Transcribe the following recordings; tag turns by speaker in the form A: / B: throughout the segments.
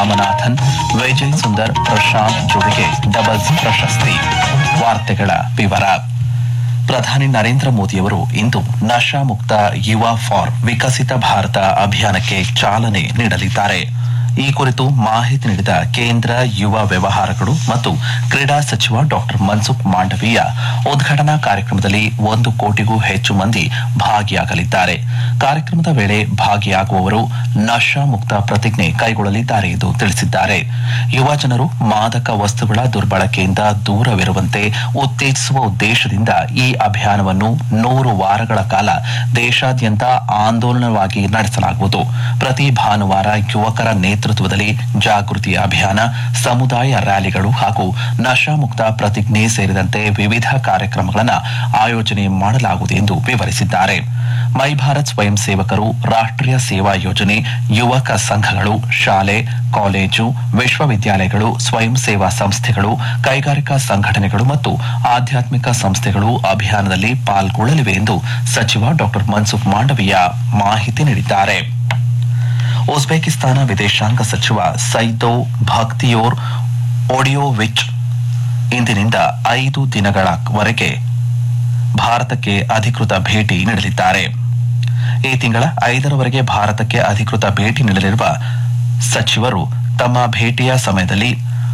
A: ರಾಮನಾಥನ್ ವಿಜಯ್ ಸುಂದರ್ ಪ್ರಶಾಂತ್ ಜೋಡಿಗೆ ಡಬಲ್ಸ್ ಪ್ರಶಸ್ತಿ ವಾರ್ತೆಗಳ ವಿವರ ಪ್ರಧಾನಿ ನರೇಂದ್ರ ಮೋದಿಯವರು ಇಂದು ನಶಾ ಮುಕ್ತ ಯುವ ಫಾರ್ ವಿಕಸಿತ ಭಾರತ ಅಭಿಯಾನಕ್ಕೆ ಚಾಲನೆ ನೀಡಲಿದ್ದಾರೆ ಈ ಕುರಿತು ಮಾಹಿತಿ ನೀಡಿದ ಕೇಂದ್ರ ಯುವ ವ್ಯವಹಾರಗಳು ಮತ್ತು ಕ್ರೀಡಾ ಸಚಿವ ಡಾಕ್ಟರ್ ಮನ್ಸುಖ್ ಮಾಂಡವೀಯ ಉದ್ಘಾಟನಾ ಕಾರ್ಯಕ್ರಮದಲ್ಲಿ ಒಂದು ಕೋಟಿಗೂ ಹೆಚ್ಚು ಮಂದಿ ಭಾಗಿಯಾಗಲಿದ್ದಾರೆ ಕಾರ್ಯಕ್ರಮದ ವೇಳೆ ಭಾಗಿಯಾಗುವವರು ನಶಾ ಮುಕ್ತ ಪ್ರತಿಜ್ಞೆ ಕೈಗೊಳ್ಳಲಿದ್ದಾರೆ ಎಂದು ತಿಳಿಸಿದ್ದಾರೆ ಯುವ ಜನರು ಮಾದಕ ವಸ್ತುಗಳ ದುರ್ಬಳಕೆಯಿಂದ ದೂರವಿರುವಂತೆ ಉತ್ತೇಜಿಸುವ ಉದ್ದೇಶದಿಂದ ಈ ಅಭಿಯಾನವನ್ನು ನೂರು ವಾರಗಳ ಕಾಲ ದೇಶಾದ್ಯಂತ ಆಂದೋಲನವಾಗಿ ನಡೆಸಲಾಗುವುದು ಪ್ರತಿ ಭಾನುವಾರ ಯುವಕರ ನೇತೃತ್ವದಲ್ಲಿ ಜಾಗೃತಿ ಅಭಿಯಾನ ಸಮುದಾಯ ರ್ಯಾಲಿಗಳು ಹಾಗೂ ನಶಾಮುಕ್ತ ಪ್ರತಿಜ್ಞೆ ಸೇರಿದಂತೆ ವಿವಿಧ ಕಾರ್ಯಕ್ರಮಗಳನ್ನು ಆಯೋಜನೆ ಮಾಡಲಾಗುವುದು ಎಂದು ವಿವರಿಸಿದ್ದಾರೆ ಮೈ ಭಾರತ್ ಸ್ವಯಂ ಸೇವಕರು ರಾಷ್ಟ್ರೀಯ ಸೇವಾ ಯೋಜನೆ ಯುವಕ ಸಂಘಗಳು ಶಾಲೆ ಕಾಲೇಜು ವಿಶ್ವವಿದ್ಯಾಲಯಗಳು ಸ್ವಯಂ ಸೇವಾ ಸಂಸ್ಥೆಗಳು ಕೈಗಾರಿಕಾ ಸಂಘಟನೆಗಳು ಮತ್ತು ಆಧ್ಯಾತ್ಮಿಕ ಸಂಸ್ಥೆಗಳು ಅಭಿಯಾನದಲ್ಲಿ ಪಾಲ್ಗೊಳ್ಳಲಿವೆ ಎಂದು ಸಚಿವ ಡಾಕ್ಟರ್ ಮನ್ಸುಖ್ ಮಾಂಡವೀಯ ಮಾಹಿತಿ ನೀಡಿದ್ದಾರೆ ಉಜ್ಬೇಕಿಸ್ತಾನ ವಿದೇಶಾಂಗ ಸಚಿವ ಸೈದೋ ಭಕ್ತಿಯೋರ್ ಒಡಿಯೋವಿಚ್ ಇಂದಿನಿಂದ ಐದು ದಿನಗಳವರೆಗೆ ಭಾರತಕ್ಕೆ ಅಧಿಕೃತ ಭೇಟಿ ನೀಡಲಿದ್ದಾರೆ ಈ ತಿಂಗಳ ಐದರವರೆಗೆ ಭಾರತಕ್ಕೆ ಅಧಿಕೃತ ಭೇಟಿ ನೀಡಲಿರುವ ಸಚಿವರು ತಮ್ಮ ಭೇಟಿಯ ಸಮಯದಲ್ಲಿ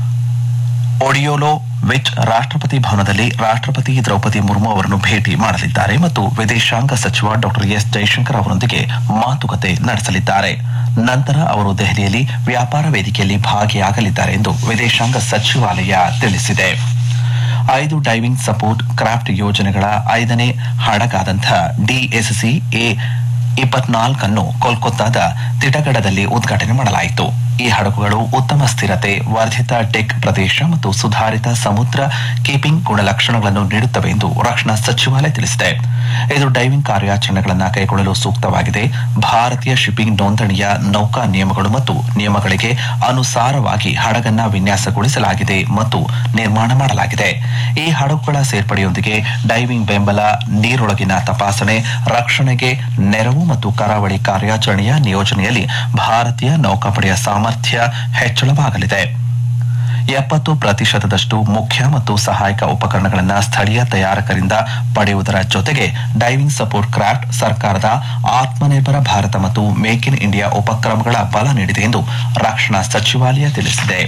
A: ಒಡಿಯೋಲೋ ವಿಚ್ ರಾಷ್ಟ್ರಪತಿ ಭವನದಲ್ಲಿ ರಾಷ್ಟ್ರಪತಿ ದ್ರೌಪದಿ ಮುರ್ಮು ಅವರನ್ನು ಭೇಟಿ ಮಾಡಲಿದ್ದಾರೆ ಮತ್ತು ವಿದೇಶಾಂಗ ಸಚಿವ ಡಾಕ್ಟರ್ ಎಸ್ ಜೈಶಂಕರ್ ಅವರೊಂದಿಗೆ ಮಾತುಕತೆ ನಡೆಸಲಿದ್ದಾರೆ ನಂತರ ಅವರು ದೆಹಲಿಯಲ್ಲಿ ವ್ಯಾಪಾರ ವೇದಿಕೆಯಲ್ಲಿ ಭಾಗಿಯಾಗಲಿದ್ದಾರೆ ಎಂದು ವಿದೇಶಾಂಗ ಸಚಿವಾಲಯ ತಿಳಿಸಿದೆ ಐದು ಡೈವಿಂಗ್ ಸಪೋರ್ಟ್ ಕ್ರಾಫ್ಟ್ ಯೋಜನೆಗಳ ಐದನೇ ಹಡಗಾದಂಥ ಡಿಎಸ್ಸಿ ಎ ಇಪ್ಪತ್ನಾಲ್ಕನ್ನು ಕೋಲ್ಕತ್ತಾದ ತಿಟಗಡದಲ್ಲಿ ಉದ್ಘಾಟನೆ ಮಾಡಲಾಯಿತು ಈ ಹಡಗುಗಳು ಉತ್ತಮ ಸ್ಥಿರತೆ ವರ್ಧಿತ ಟೆಕ್ ಪ್ರದೇಶ ಮತ್ತು ಸುಧಾರಿತ ಸಮುದ್ರ ಕೀಪಿಂಗ್ ಗುಣಲಕ್ಷಣಗಳನ್ನು ನೀಡುತ್ತವೆ ಎಂದು ರಕ್ಷಣಾ ಸಚಿವಾಲಯ ತಿಳಿಸಿದೆ ಇದು ಡೈವಿಂಗ್ ಕಾರ್ಯಾಚರಣೆಗಳನ್ನು ಕೈಗೊಳ್ಳಲು ಸೂಕ್ತವಾಗಿದೆ ಭಾರತೀಯ ಶಿಪ್ಪಿಂಗ್ ನೋಂದಣಿಯ ನೌಕಾ ನಿಯಮಗಳು ಮತ್ತು ನಿಯಮಗಳಿಗೆ ಅನುಸಾರವಾಗಿ ಹಡಗನ್ನ ವಿನ್ಯಾಸಗೊಳಿಸಲಾಗಿದೆ ಮತ್ತು ನಿರ್ಮಾಣ ಮಾಡಲಾಗಿದೆ ಈ ಹಡಗುಗಳ ಸೇರ್ಪಡೆಯೊಂದಿಗೆ ಡೈವಿಂಗ್ ಬೆಂಬಲ ನೀರೊಳಗಿನ ತಪಾಸಣೆ ರಕ್ಷಣೆಗೆ ನೆರವು ಮತ್ತು ಕರಾವಳಿ ಕಾರ್ಯಾಚರಣೆಯ ನಿಯೋಜನೆಯಲ್ಲಿ ಭಾರತೀಯ ನೌಕಾಪಡೆಯ ಸಾಮರ್ಥ್ಯ ಹೆಚ್ಚಳವಾಗಲಿದೆ ಎಪ್ಪತ್ತು ಪ್ರತಿಶತದಷ್ಟು ಮುಖ್ಯ ಮತ್ತು ಸಹಾಯಕ ಉಪಕರಣಗಳನ್ನು ಸ್ಥಳೀಯ ತಯಾರಕರಿಂದ ಪಡೆಯುವುದರ ಜೊತೆಗೆ ಡೈವಿಂಗ್ ಸಪೋರ್ಟ್ ಕ್ರಾಫ್ಟ್ ಸರ್ಕಾರದ ಆತ್ಮನಿರ್ಭರ ಭಾರತ ಮತ್ತು ಮೇಕ್ ಇನ್ ಇಂಡಿಯಾ ಉಪಕ್ರಮಗಳ ಬಲ ನೀಡಿದೆ ಎಂದು ರಕ್ಷಣಾ ಸಚಿವಾಲಯ ತಿಳಿಸಿದೆ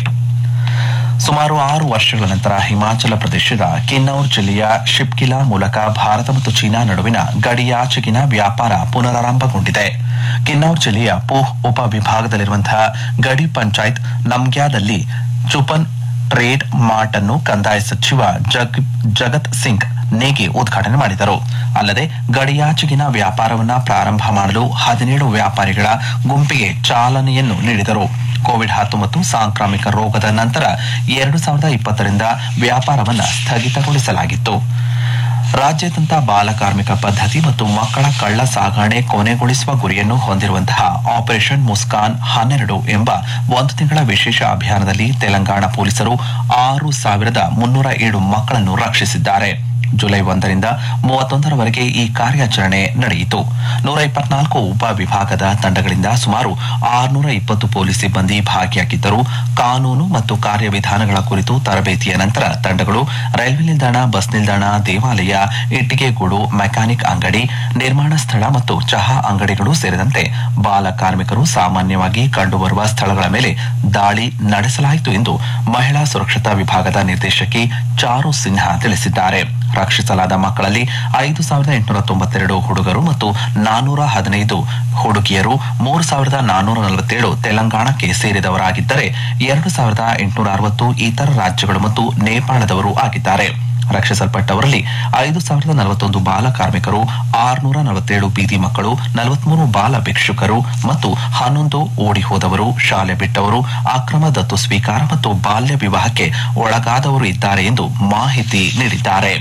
A: ಸುಮಾರು ಆರು ವರ್ಷಗಳ ನಂತರ ಹಿಮಾಚಲ ಪ್ರದೇಶದ ಕಿನ್ನೌರ್ ಜಿಲ್ಲೆಯ ಶಿಪ್ಕಿಲಾ ಮೂಲಕ ಭಾರತ ಮತ್ತು ಚೀನಾ ನಡುವಿನ ಗಡಿಯಾಚೆಗಿನ ವ್ಯಾಪಾರ ಪುನರಾರಂಭಗೊಂಡಿದೆ ಕಿನ್ನೌರ್ ಜಿಲ್ಲೆಯ ಪೂಹ್ ಉಪವಿಭಾಗದಲ್ಲಿರುವಂತಹ ಗಡಿ ಪಂಚಾಯತ್ ನಮ್ಗ್ಯಾದಲ್ಲಿ ಚುಪನ್ ಟ್ರೇಡ್ ಮಾರ್ಟ್ ಅನ್ನು ಕಂದಾಯ ಸಚಿವ ಜಗ್ ಜಗತ್ ಸಿಂಗ್ ನೇಗಿ ಉದ್ಘಾಟನೆ ಮಾಡಿದರು ಅಲ್ಲದೆ ಗಡಿಯಾಚೆಗಿನ ವ್ಯಾಪಾರವನ್ನ ಪ್ರಾರಂಭ ಮಾಡಲು ಹದಿನೇಳು ವ್ಯಾಪಾರಿಗಳ ಗುಂಪಿಗೆ ಚಾಲನೆಯನ್ನು ನೀಡಿದರು ಕೋವಿಡ್ ಹತ್ತೊಂಬತ್ತು ಸಾಂಕ್ರಾಮಿಕ ರೋಗದ ನಂತರ ಎರಡು ಸಾವಿರದ ಇಪ್ಪತ್ತರಿಂದ ವ್ಯಾಪಾರವನ್ನ ಸ್ಥಗಿತಗೊಳಿಸಲಾಗಿತ್ತು ರಾಜ್ಯಾದ್ಯಂತ ಬಾಲಕಾರ್ಮಿಕ ಪದ್ಧತಿ ಮತ್ತು ಮಕ್ಕಳ ಕಳ್ಳ ಸಾಗಣೆ ಕೊನೆಗೊಳಿಸುವ ಗುರಿಯನ್ನು ಹೊಂದಿರುವಂತಹ ಆಪರೇಷನ್ ಮುಸ್ಕಾನ್ ಹನ್ನೆರಡು ಎಂಬ ಒಂದು ತಿಂಗಳ ವಿಶೇಷ ಅಭಿಯಾನದಲ್ಲಿ ತೆಲಂಗಾಣ ಪೊಲೀಸರು ಆರು ಸಾವಿರದ ಮುನ್ನೂರ ಏಳು ಮಕ್ಕಳನ್ನು ರಕ್ಷಿಸಿದ್ದಾರೆ ಜುಲೈ ಒಂದರಿಂದ ಮೂವತ್ತೊಂದರವರೆಗೆ ಈ ಕಾರ್ಯಾಚರಣೆ ನಡೆಯಿತು ನೂರ ಇಪ್ಪತ್ನಾಲ್ಕು ಉಪ ವಿಭಾಗದ ತಂಡಗಳಿಂದ ಸುಮಾರು ಆರುನೂರ ಇಪ್ಪತ್ತು ಪೊಲೀಸ್ ಸಿಬ್ಬಂದಿ ಭಾಗಿಯಾಗಿದ್ದರು ಕಾನೂನು ಮತ್ತು ಕಾರ್ಯವಿಧಾನಗಳ ಕುರಿತು ತರಬೇತಿಯ ನಂತರ ತಂಡಗಳು ರೈಲ್ವೆ ನಿಲ್ದಾಣ ಬಸ್ ನಿಲ್ದಾಣ ದೇವಾಲಯ ಇಟ್ಟಿಗೆಗೂಡು ಮೆಕ್ಯಾನಿಕ್ ಅಂಗಡಿ ನಿರ್ಮಾಣ ಸ್ಥಳ ಮತ್ತು ಚಹಾ ಅಂಗಡಿಗಳು ಸೇರಿದಂತೆ ಬಾಲ ಕಾರ್ಮಿಕರು ಸಾಮಾನ್ಯವಾಗಿ ಕಂಡುಬರುವ ಸ್ಥಳಗಳ ಮೇಲೆ ದಾಳಿ ನಡೆಸಲಾಯಿತು ಎಂದು ಮಹಿಳಾ ಸುರಕ್ಷತಾ ವಿಭಾಗದ ನಿರ್ದೇಶಕಿ ಚಾರು ಸಿನ್ಹಾ ತಿಳಿಸಿದ್ದಾರೆ ರಕ್ಷಿಸಲಾದ ಮಕ್ಕಳಲ್ಲಿ ಐದು ಸಾವಿರದ ಎಂಟುನೂರ ತೊಂಬತ್ತೆರಡು ಹುಡುಗರು ಮತ್ತು ನಾನೂರ ಹದಿನೈದು ಹುಡುಗಿಯರು ಮೂರು ಸಾವಿರದ ನಾನೂರ ನಲವತ್ತೇಳು ತೆಲಂಗಾಣಕ್ಕೆ ಸೇರಿದವರಾಗಿದ್ದರೆ ಎರಡು ಸಾವಿರದ ಎಂಟುನೂರ ಅರವತ್ತು ಇತರ ರಾಜ್ಯಗಳು ಮತ್ತು ನೇಪಾಳದವರು ಆಗಿದ್ದಾರೆ ರಕ್ಷಿಸಲ್ಪಟ್ಟವರಲ್ಲಿ ಐದು ಸಾವಿರದ ನಲವತ್ತೊಂದು ಬಾಲ ಕಾರ್ಮಿಕರು ಆರುನೂರ ನಲವತ್ತೇಳು ಬೀದಿ ಮಕ್ಕಳು ನಲವತ್ಮೂರು ಬಾಲ ಭಿಕ್ಷುಕರು ಮತ್ತು ಹನ್ನೊಂದು ಓಡಿ ಹೋದವರು ಶಾಲೆ ಬಿಟ್ಟವರು ಅಕ್ರಮ ದತ್ತು ಸ್ವೀಕಾರ ಮತ್ತು ಬಾಲ್ಯ ವಿವಾಹಕ್ಕೆ ಒಳಗಾದವರು ಇದ್ದಾರೆ ಎಂದು ಮಾಹಿತಿ ನೀಡಿದ್ದಾರೆ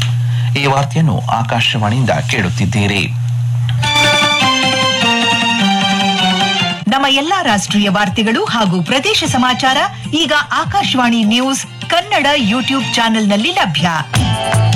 A: ಈ ವಾರ್ತೆಯನ್ನು ಆಕಾಶವಾಣಿಯಿಂದ ಕೇಳುತ್ತಿದ್ದೀರಿ
B: ನಮ್ಮ ಎಲ್ಲಾ ರಾಷ್ಟ್ರೀಯ ವಾರ್ತೆಗಳು ಹಾಗೂ ಪ್ರದೇಶ ಸಮಾಚಾರ ಈಗ ಆಕಾಶವಾಣಿ ನ್ಯೂಸ್ ಕನ್ನಡ ಯೂಟ್ಯೂಬ್ ಚಾನೆಲ್ನಲ್ಲಿ ಲಭ್ಯ